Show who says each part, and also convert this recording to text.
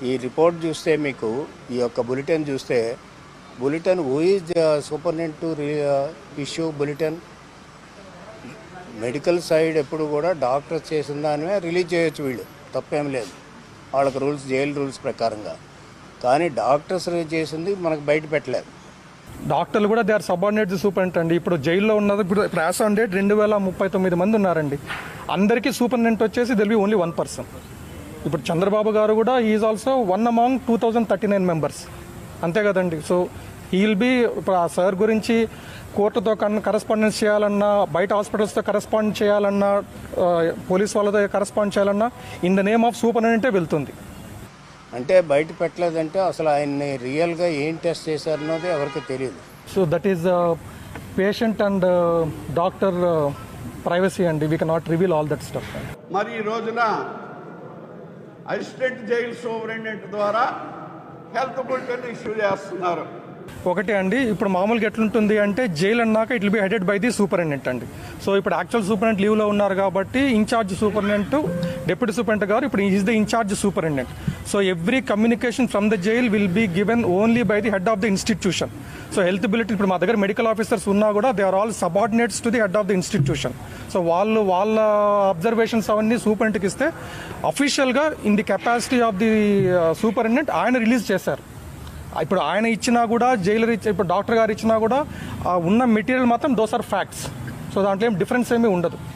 Speaker 1: ఈ రిపోర్ట్ చూస్తే మీకు ఈ యొక్క బులెటిన్ చూస్తే bulletin who is superintendent to issue bulletin medical side ఎప్పుడు కూడా డాక్టర్ చేసిన దానివే రిలీజ్ చేయొచ్చు వీళ్ళు తప్పేం లేదు వాళ్ళకి రూల్స్ జైలు రూల్స్ ప్రకారంగా కానీ డాక్టర్స్ చేసింది మనకు బయట పెట్టలేదు
Speaker 2: డాక్టర్లు కూడా దే ఆర్ సబార్డినేట్ సూపరింటెండెంట్ అండి ఇప్పుడు జైల్లో ఉన్నది ఇప్పుడు ఇప్పుడు యాజ్ ఆన్ డేట్ రెండు వేల ముప్పై తొమ్మిది మంది ఉన్నారండి అందరికీ సూపరింటెండెంట్ వచ్చేసి will be only one person ఇప్పుడు చంద్రబాబు గారు కూడా is also one among two thousand thirty nine members అంతే కదండి సో హీల్ బి ఇప్పుడు ఆ సార్ గురించి కోర్టుతో కన్ కరస్పాండెన్స్ చేయాలన్నా బయట హాస్పిటల్స్తో కరస్పాండ్ చేయాలన్నా ఆ, పోలీస్ వాళ్ళతో కరస్పాండ్ చేయాలన్నా ఇన్ ద నేమ్ ఆఫ్ సూపరింటెండెంటే వెళ్తుంది
Speaker 1: అంటే బయట పెట్టలేదంటే అసలు ఆయన్ని రియల్గా ఏం టెస్ట్ చేశారన్నది ఎవరికి తెలియదు
Speaker 2: so that is patient and doctor privacy అండి we cannot reveal all that stuff
Speaker 3: మరి ఈ రోజున అసిస్టెంట్ జైలు సూపరింటెండెంట్ ద్వారా హెల్త్ బులెటిన్ ఇష్యూ చేస్తున్నారు
Speaker 2: ఒకటి అండి ఇప్పుడు మామూలుగా ఎట్లుంటుంది అంటే జైలు అన్నాక it will be headed by the superintendent అండి సో ఇప్పుడు యాక్చువల్ సూపరింటెండెంట్ లీవ్లో ఉన్నారు కాబట్టి ఇన్ఛార్జ్ సూపరింటెండెంట్ డిప్యూటీ సూపరింటెండెంట్ గారు ఇప్పుడు is the incharge superintendent so every communication from the jail will be given only by the head of the institution so health బిలిటీ ఇప్పుడు మా దగ్గర మెడికల్ ఆఫీసర్స్ ఉన్నా కూడా they are all subordinates to the head of the institution so వాళ్ళు వాళ్ళ observations అవన్నీ సూపరింటెంట్కి ఇస్తే అఫీషియల్గా in the capacity of the superintendent ఆయన రిలీజ్ చేశారు ఇప్పుడు ఆయన ఇచ్చినా కూడా జైలర్ ఇచ్చి ఇప్పుడు డాక్టర్ గారు ఇచ్చినా కూడా ఆ ఉన్న మెటీరియల్ మాత్రం దోస్ ఆర్ ఫ్యాక్ట్స్ సో దాంట్లో ఏం డిఫరెన్స్ ఏమీ ఉండదు